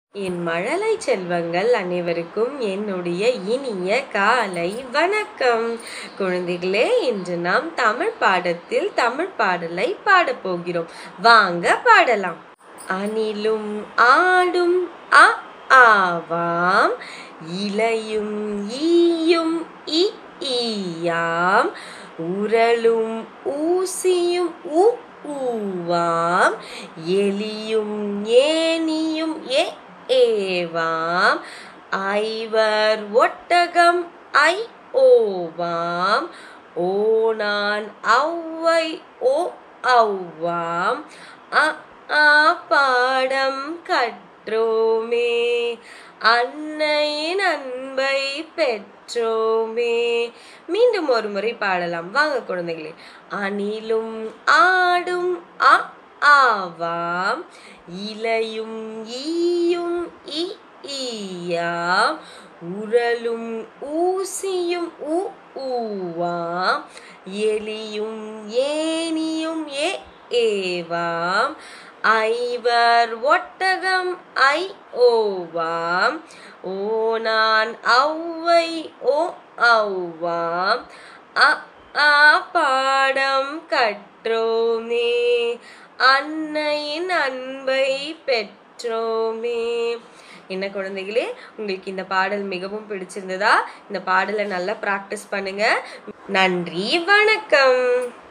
என் மழலை செல்வங்கள் அனைவருக்கும் என்னுடைய இனிய காலை வணக்கம் குழந்தைகளே இன்று நாம் தமிழ் பாடத்தில் தமிழ் பாடலை பாடப் போகிறோம் வாங்க பாடலாம் அணிலும் ஆடும் அ ஆவாம் இலையும் ஈயும் இ ஈயாம் உரலும் ஊசியும் உ ஊவாம் எலியும் ஏனியும் ஏ ஏவாம் ஐவர் ஒட்டகம் ஐ ஓவாம் ஓனான் ஔவை ஓ ஔவாம் அ ஆ பாடம் கற்றோமே அன்னையின் அன்பை பெற்றோமே மீண்டும் ஒரு முறை பாடலாம் வாங்க குழந்தைகளே அணிலும் ஆடும் அ ஆவாம் இலையும் ஈயும் இ ஈயாம் உரலும் ஊசியும் உ ஊவாம் எலியும் ஏனியும் ஏ ஏவாம் ஐவர் ஒட்டகம் ஐ ஓவாம் ஓனான் ஔவை ஓ ஔவாம் அ ஆ பாடம் கற்றோமே அன்னையின் அன்பை பெற்றோமே என்ன குழந்தைகளே உங்களுக்கு இந்த பாடல் மிகவும் பிடிச்சிருந்ததா இந்த பாடலை நல்லா ப்ராக்டிஸ் பண்ணுங்க நன்றி வணக்கம்